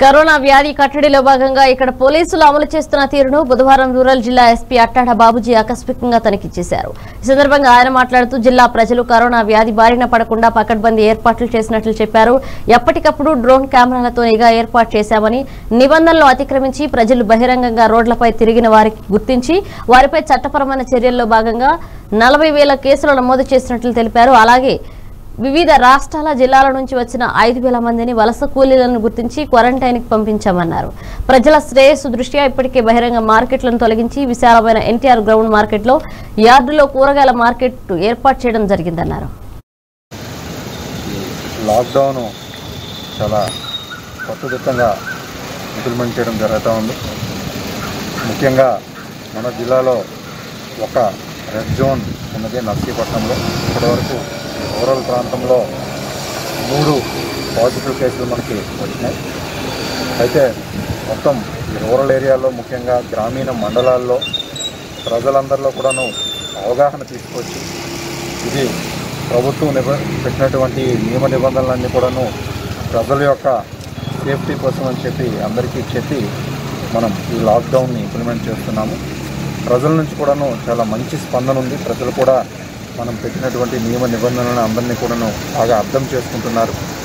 corona వ్యాధి కట్టడిలో భాగంగా ఇక్కడ పోలీసులు అమలు చేస్తున్న తీరును బుధవారం రూరల్ జిల్లా ఎస్పీ అట్టాడ బాబుజీ ఆకస్మికంగా తనిఖీ చేశారు ఈ సందర్భంగా ఆయన మాట్లాడుతూ జిల్లా ప్రజలు కరోనా వ్యాధి బారిన పడకుండా పకడ్బందీ ఏర్పాట్లు చేసినట్లు చెప్పారు ఎప్పటికప్పుడు డ్రోన్ కెమెరాలతో నిఘా ఏర్పాటు చేశామని నిబంధనలు అతిక్రమించి ప్రజలు బహిరంగంగా రోడ్లపై తిరిగిన వారికి గుర్తించి వారిపై చట్టపరమైన చర్యల్లో భాగంగా నలభై వేల కేసులు నమోదు చేసినట్లు తెలిపారు అలాగే వివిధ రాష్ట్రాల జిల్లాల నుంచి వచ్చిన ఐదు వేల మందిని వలస కూలీలను గుర్తించి క్వారంటైన్కి పంపించామన్నారు ప్రజల శ్రేయస్సు దృష్ట్యా ఇప్పటికే బహిరంగ మార్కెట్లను తొలగించి విశాలమైన ఎన్టీఆర్ గ్రౌండ్ మార్కెట్లో యార్డులో కూరగాయల మార్కెట్ ఏర్పాటు చేయడం జరిగిందన్నారు లాక్డౌన్ చాలా కట్టుదిట్టంగా ఇంప్లిమెంట్ చేయడం జరుగుతూ ఉంది ముఖ్యంగా మన జిల్లాలో ఒక రెడ్ జోన్ ఉన్నది నర్సీపట్నంలో ఇప్పటివరకు రూరల్ ప్రాంతంలో మూడు పాజిటివ్ కేసులు మనకి వచ్చినాయి అయితే మొత్తం ఈ రూరల్ ఏరియాలో ముఖ్యంగా గ్రామీణ మండలాల్లో ప్రజలందరిలో కూడాను అవగాహన తీసుకొచ్చి ఇది ప్రభుత్వం నిబ పెట్టినటువంటి నియమ నిబంధనలన్నీ కూడాను ప్రజల యొక్క సేఫ్టీ కోసం అని చెప్పి అందరికీ చెప్పి మనం ఈ లాక్డౌన్ని ఇంప్లిమెంట్ చేస్తున్నాము ప్రజల నుంచి కూడాను చాలా మంచి స్పందన ఉంది ప్రజలు కూడా మనం పెట్టినటువంటి నియమ నిబంధనలను అందరినీ కూడాను బాగా అర్థం చేసుకుంటున్నారు